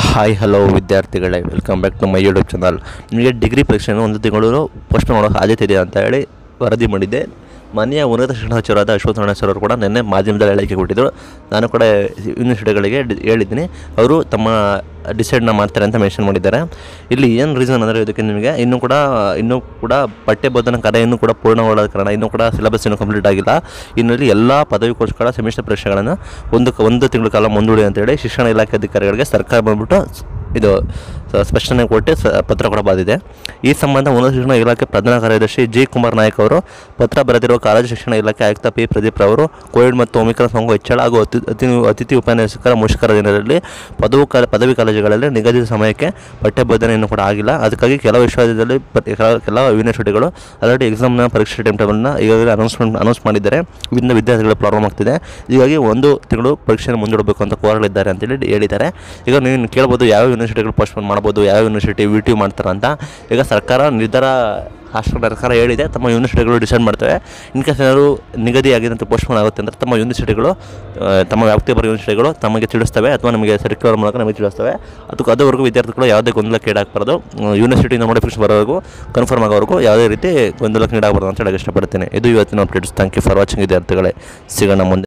hi hello ವಿದ್ಯಾರ್ಥಿಗಳೇ welcome back to my YouTube channel ನಿಮಗೆ degree ಪರೀಕ್ಷೆಯನ್ನು ಒಂದು ತಿಂಗಳು ಪೋಸ್ಟ್ ಮಾಡೋಕ್ಕೆ ಸಾಧ್ಯತೆ ಇದೆ ಅಂತ ಹೇಳಿ ವರದಿ ಮಾಡಿದ್ದೆ ಮಾನ್ಯ ಉನ್ನತ ಶಿಕ್ಷಣ ಸಚಿವರಾದ ಅಶ್ವಥ್ ನಾರಾಯಣ ಸರ್ ಅವರು ಕೂಡ ನಿನ್ನೆ ಮಾಧ್ಯಮದಲ್ಲಿ ಹೇಳಿಕೆ ಕೊಟ್ಟಿದ್ದರು ನಾನು ಕೂಡ ಯೂನಿವರ್ಸಿಟಿಗಳಿಗೆ ಡಿ- ಹೇಳಿದ್ದೀನಿ ಅವರು ತಮ್ಮ ಡಿಸೈಡ್ನ ಮಾಡ್ತಾರೆ ಅಂತ ಮೆನ್ಷನ್ ಮಾಡಿದ್ದಾರೆ ಇಲ್ಲಿ ಏನು ರೀಸನ್ ಅಂದರೆ ಇದಕ್ಕೆ ನಿಮಗೆ ಇನ್ನೂ ಕೂಡ ಇನ್ನೂ ಕೂಡ ಪಠ್ಯ ಬೋಧನಾ ಕಾರ್ಯ ಇನ್ನೂ ಕೂಡ ಪೂರ್ಣಗೊಳ್ಳದ ಕಾರಣ ಇನ್ನೂ ಕೂಡ ಸಿಲೆಬಸ್ ಇನ್ನೂ ಕಂಪ್ಲೀಟ್ ಆಗಿಲ್ಲ ಇನ್ನು ಇಲ್ಲಿ ಎಲ್ಲ ಪದವಿ ಕೋರ್ಸ್ಗಳ ಸೆಮಿಸ್ಟರ್ ಪರೀಕ್ಷೆಗಳನ್ನು ಒಂದು ಒಂದು ತಿಂಗಳ ಕಾಲ ಮುಂದೂಡಿ ಅಂತೇಳಿ ಶಿಕ್ಷಣ ಇಲಾಖೆ ಅಧಿಕಾರಿಗಳಿಗೆ ಸರ್ಕಾರ ಬಂದ್ಬಿಟ್ಟು ಸ್- ಇದು ಸ- ಸ್ಪಷ್ಟನೆ ಕೊಟ್ಟು ಸ ಪತ್ರ ಕೂಡ ಬಂದಿದೆ ಈ ಸಂಬಂಧ ಉನ್ನತ ಶಿಕ್ಷಣ ಇಲಾಖೆ ಪ್ರಧಾನ ಕಾರ್ಯದರ್ಶಿ ಜಿ ಕುಮಾರ್ ನಾಯಕ್ ಅವರು ಪತ್ರ ಬರೆದಿರುವ ಕಾಲೇಜು ಶಿಕ್ಷಣ ಇಲಾಖೆ ಆಯುಕ್ತ ಪಿ ಪ್ರದೀಪ್ ರವರು ಕೋವಿಡ್ ಮತ್ತು ಒಮಿಕ್ರಾನ್ ಸೋಂಕು ಹೆಚ್ಚಳ ಹಾಗೂ ಅತಿ ಅತಿ ಅತಿಥಿ ಉಪನ್ಯಾಸಕರ ಮುಷ್ಕರ ದಿನದಲ್ಲಿ ಪದವು ಕಾಲ ಪದವಿ ಕಾಲೇಜುಗಳಲ್ಲಿ ನಿಗದಿತ ಸಮಯಕ್ಕೆ ಪಠ್ಯ ಬೋಧನೆಯನ್ನು ಕೂಡ ಆಗಿಲ್ಲ ಅದಕ್ಕಾಗಿ ಕೆಲವು ವಿಶ್ವವಿದ್ಯಾಲಯದಲ್ಲಿ ಪ- ಕೆಲ- ಕೆಲವು ಯೂನಿವರ್ಸಿಟಿಗಳು ಆಲ್ರೆಡಿ ಎಕ್ಸಾಮ್ನ ಪರೀಕ್ಷೆ ಟೈಮ್ ಟೇಬಲ್ನ ಈಗಾಗಲೇ ಅನೌನ್ಸ್ಮೆಂಟ್ ಅನೌನ್ಸ್ ಮಾಡಿದ್ದಾರೆ ಇದರಿಂದ ವಿದ್ಯಾರ್ಥಿಗಳು ಪ್ರಾಬ್ಲಮ್ ಆಗ್ತಿದೆ ಹೀಗಾಗಿ ಒಂದು ತಿಂಗಳು ಪರೀಕ್ಷೆಯನ್ನು ಮುಂದೂಡಬೇಕು ಅಂತ ಕೋರಲಿದ್ದಾರೆ ಅಂತೇಳಿ ಹೇಳಿದ್ದಾರೆ ಈಗ ನೀವು ಕೇಳ್ಬೋದು ಯಾವ ಯೂನಿವರ್ಸಿಟಿಗಳು ಪೋಸ್ಟ್ಪೋನ್ ಮಾಡ್ಬೋದು ಯಾವ ಯೂನಿವರ್ಸಿಟಿ ವಿ ಟಿ ಮಾಡ್ತಾರೆ ಅಂತ ಈಗ ಸರ್ಕಾರ ನಿರ್ಧಾರ ರಾಷ್ಟ್ರ ಸರ್ಕಾರ ಹೇಳಿದೆ ತಮ್ಮ ಯೂನಿವರ್ಸಿಟಿಗಳು ಡಿಸೈಡ್ ಮಾಡ್ತವೆ ಇನ್ ಕೇಸ್ ಏನಾದ್ರು ನಿಗದಿಯಾಗಿದಂತೆ ಪೋಸ್ಟ್ಪೋನ್ ಆಗುತ್ತೆ ಅಂದರೆ ತಮ್ಮ ಯೂನಿವರ್ಸಿಟಿಗಳು ಆ, ತಮ್ಮ ವ್ಯಾಪ್ತಿಯ ಬರೋ ಯೂನಿವರ್ಸಿಟಿಗಳು ತಮಗೆ ತಿಳಿಸ್ತವೆ ಅಥವಾ ನಮಗೆ ಸರ್ಕ್ಯುಲರ್ ಮೂಲಕ ನಮಗೆ ತಿಳಿಸ್ತವೆ ಅದಕ್ಕೆ ಅದುವರೆಗೂ ವಿದ್ಯಾರ್ಥಿಗಳು ಯಾವುದೇ ಗೊಂದಲಕ್ಕೆ ಈಡಾಗಬಾರ್ದು ಯೂನಿವರ್ಸಿಟಿಯಿಂದ ನೋಟಿಫಿಕೇಶನ್ ಬರೋವರೆಗೂ ಕನ್ಫರ್ಮ್ ಆಗೋವರೆಗೂ ಯಾವುದೇ ರೀತಿ ಗೊಂದಲಕ್ಕೆ ಈಡಾಗಬಾರ್ದು ಅಂತ ಹೇಳಕ್ಕೆ ಇಷ್ಟಪಡ್ತೀನಿ ಇದು ಇವತ್ತಿನ updates thank you for watching ವಿದ್ಯಾರ್ಥಿಗಳೇ ಸಿಗೋಣ ಮುಂದೆ